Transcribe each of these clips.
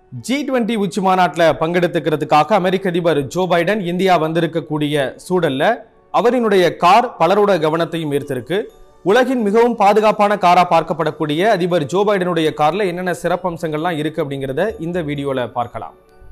G twenty உச்சி மாநாட்டில் பங்கெடுத்துக்கிறதுக்காக அமெரிக்க அதிபர் ஜோ பைடன் இந்தியா வந்திருக்கக்கூடிய சூழல்ல அவரினுடைய கார் பலரோட கவனத்தையும் ஈர்த்திருக்கு உலகின் மிகவும் பாதுகாப்பான காரா பார்க்கப்படக்கூடிய அதிபர் ஜோ பைடனுடைய கார்ல என்னென்ன சிறப்பம்சங்கள்லாம் இருக்கு அப்படிங்கிறத இந்த வீடியோல பார்க்கலாம்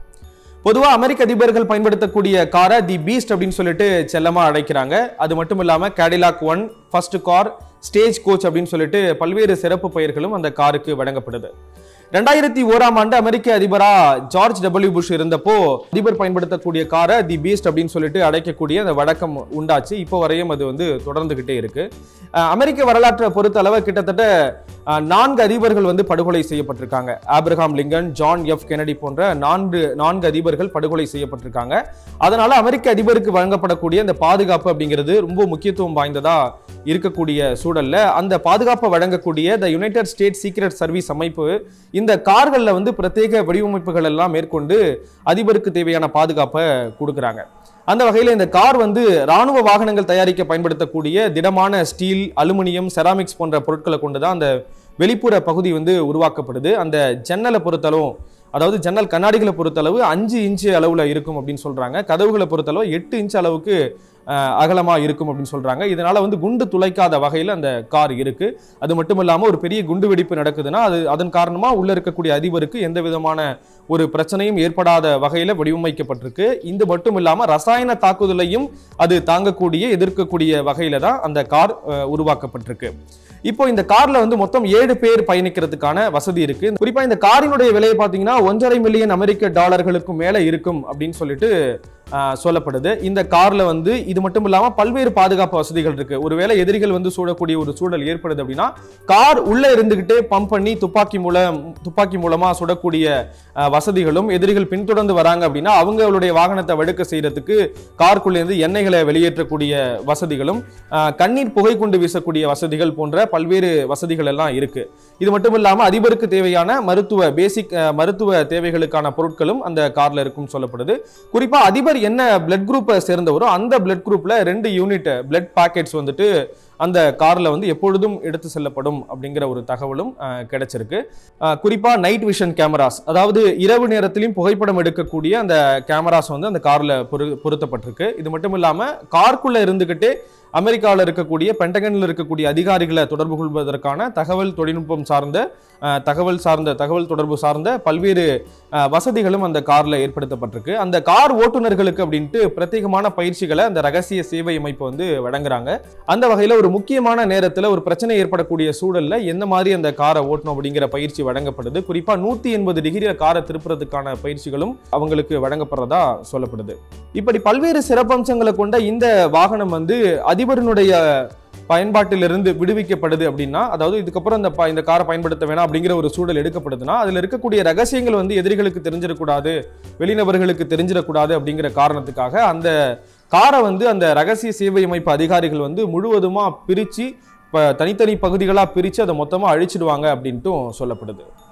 பொதுவா அமெரிக்க அதிபர்கள் பயன்படுத்தக்கூடிய காரை தி பீஸ்ட் அப்படின்னு சொல்லிட்டு செல்லமா அழைக்கிறாங்க அது மட்டும் இல்லாம Cadillac one first car stagecoach அப்படின்னு சொல்லிட்டு பல்வேறு சிறப்பு பெயர்களும் அந்த காருக்கு வழங்கப்படுது ரெண்டாயிரத்தி ஓராம் ஆண்டு அமெரிக்க அதிபரா ஜார்ஜ் டபிள்யூ புஷ் இருந்தப்போ அதிபர் பயன்படுத்தக்கூடிய காரை தி பீஸ்ட் அப்படின்னு சொல்லிட்டு அழைக்கக்கூடிய அந்த வழக்கம் உண்டாச்சு இப்போ வரையும் அது வந்து தொடர்ந்துகிட்டே இருக்கு அஹ் அமெரிக்க வரலாற்றை பொறுத்த அளவு கிட்டத்தட்ட அஹ், நான்கு அதிபர்கள் வந்து படுகொலை செய்யப்பட்டிருக்காங்க Abraham Lincoln John F Kennedy போன்ற நான்கு நான்கு அதிபர்கள் படுகொலை செய்யப்பட்டிருக்காங்க அதனால அமெரிக்க அதிபருக்கு வழங்கப்படக்கூடிய அந்த பாதுகாப்பு அப்படிங்கிறது ரொம்ப முக்கியத்துவம் வாய்ந்ததா இருக்கக்கூடிய சூழல்ல அந்த பாதுகாப்பை வழங்கக்கூடிய the United State Secret Service அமைப்பு இந்த கார்கள்ல வந்து பிரத்யேக வடிவமைப்புகள் எல்லாம் மேற்கொண்டு அதிபருக்கு தேவையான பாதுகாப்பை கொடுக்குறாங்க அந்த வகையில் இந்த கார் வந்து ராணுவ வாகனங்கள் தயாரிக்க பயன்படுத்தக்கூடிய திடமான ஸ்டீல் அலுமினியம் செராமிக்ஸ் போன்ற பொருட்களை கொண்டு தான் அந்த வெளிப்புற பகுதி வந்து உருவாக்கப்படுது அந்த ஜன்னலை பொறுத்தளவும் அதாவது ஜன்னல் கண்ணாடிகளை பொறுத்தளவு அஞ்சு இன்ச்சு அளவுல இருக்கும் அப்படின்னு சொல்றாங்க கதவுகளை பொறுத்தளவு எட்டு இன்ச் அளவுக்கு அஹ், அகலமா இருக்கும் அப்படின்னு சொல்றாங்க இதனால வந்து குண்டு துளைக்காத வகையில் அந்த கார் இருக்கு அது மட்டும் இல்லாம ஒரு பெரிய குண்டு வெடிப்பு நடக்குதுன்னா அது அதன் காரணமா உள்ள இருக்கக்கூடிய அதிபருக்கு எந்த விதமான ஒரு பிரச்சனையும் ஏற்படாத வகையில வடிவமைக்கப்பட்டிருக்கு இது மட்டும் இல்லாம ரசாயன தாக்குதலையும் அது தாங்கக்கூடிய எதிர்க்கக்கூடிய வகையில தான் அந்த கார் அஹ், உருவாக்கப்பட்டிருக்கு இப்போ இந்த கார்ல வந்து மொத்தம் ஏழு பேர் பயணிக்கிறதுக்கான வசதி இருக்கு குறிப்பா இந்த காரினுடைய விலையை பாத்தீங்கன்னா ஒன்றரை மில்லியன் அமெரிக்க டாலர்களுக்கும் மேல இருக்கும் அப்படின்னு சொல்லிட்டு ஆஹ், சொல்லப்படுது இந்த கார்ல வந்து இது மட்டும் இல்லாம பல்வேறு பாதுகாப்பு வசதிகள் இருக்கு ஒருவேளை எதிரிகள் வந்து சூழக்கூடிய ஒரு சூழல் ஏற்படுது அப்படின்னா கார் உள்ள இருந்துகிட்டே பம்ப் பண்ணி துப்பாக்கி மூலம் துப்பாக்கி மூலமா சுடக்கூடிய ஆஹ், வசதிகளும் எதிரிகள் பின்தொடர்ந்து வராங்க அப்படின்னா அவங்களுடைய வாகனத்தை வெடுக்க செய்யறதுக்கு காருக்குள்ள இருந்து எண்ணெய்களை வெளியேற்றக்கூடிய வசதிகளும் ஆஹ், கண்ணீர் புகை கொண்டு வீசக்கூடிய வசதிகள் போன்ற பல்வேறு வசதிகள் எல்லாம் இருக்கு இது மட்டும் இல்லாம அதிபருக்கு தேவையான மருத்துவ பேசிக் மருத்துவ தேவைகளுக்கான பொருட்களும் அந்த கார்ல இருக்கும் சொல்லப்படுது குறிப்பா அதிபர் என்ன பிளட் குரூப்பை சேர்ந்தவரோ அந்த பிளட் குரூப்ல ரெண்டு யூனிட் பிளட் பாக்கெட்ஸ் வந்துட்டு அந்த கார்ல வந்து எப்பொழுதும் எடுத்து செல்லப்படும் அப்படிங்கிற ஒரு தகவலும் அஹ், கிடைச்சிருக்கு அஹ், குறிப்பா நைட் விஷன் கேமராஸ் அதாவது இரவு நேரத்திலையும் புகைப்படம் எடுக்கக்கூடிய அந்த கேமராஸ் வந்து அந்த கார்ல பொரு பொருத்தப்பட்டிருக்கு இது மட்டும் இல்லாம கார்க்குள்ள இருந்துகிட்டே அமெரிக்காவில் இருக்கக்கூடிய பென்டகனில் இருக்கக்கூடிய அதிகாரிகளை தொடர்பு கொள்வதற்கான தகவல் தொழில்நுட்பம் சார்ந்த அஹ், தகவல் சார்ந்த தகவல் தொடர்பு சார்ந்த பல்வேறு அஹ், வசதிகளும் அந்த கார்ல ஏற்படுத்தப்பட்டிருக்கு அந்த கார் ஓட்டுநர்களுக்கு அப்படின்ட்டு பிரத்யேகமான பயிற்சிகளை அந்த ரகசிய சேவை அமைப்பு வந்து வழங்குறாங்க அந்த வகையில் ஒரு முக்கியமான நேரத்தில் ஒரு பிரச்சனை ஏற்படக்கூடிய சூழல்ல எந்த மாதிரி அந்த காரை ஓட்டணும் அப்படிங்கிற பயிற்சி வழங்கப்படுது குறிப்பா நூத்தி எண்பது டிகிரியில் காரை திருப்புறதுக்கான பயிற்சிகளும் அவங்களுக்கு வழங்கப்படுறதா சொல்லப்படுது இப்படி பல்வேறு சிறப்பம்சங்களை கொண்ட இந்த வாகனம் வந்து அதிபரினுடைய பயன்பாட்டிலிருந்து விடுவிக்கப்படுது அப்படின்னா அதாவது இதுக்கப்புறம் இந்த ப- இந்த காரை பயன்படுத்த வேணாம் அப்படிங்கிற ஒரு சூழல் எடுக்கப்படுதுன்னா அதுல இருக்கக்கூடிய ரகசியங்கள் வந்து எதிரிகளுக்கு தெரிஞ்சிடக்கூடாது வெளிநபர்களுக்கு தெரிஞ்சிடக்கூடாது அப்படிங்கிற காரணத்துக்காக அந்த காரை வந்து அந்த ரகசிய சேவை அமைப்பு அதிகாரிகள் வந்து முழுவதுமா பிரிச்சு இப்ப தனித்தனி பகுதிகளா பிரிச்சு அதை மொத்தமா அழிச்சிடுவாங்க அப்படின்ட்டும் சொல்லப்படுது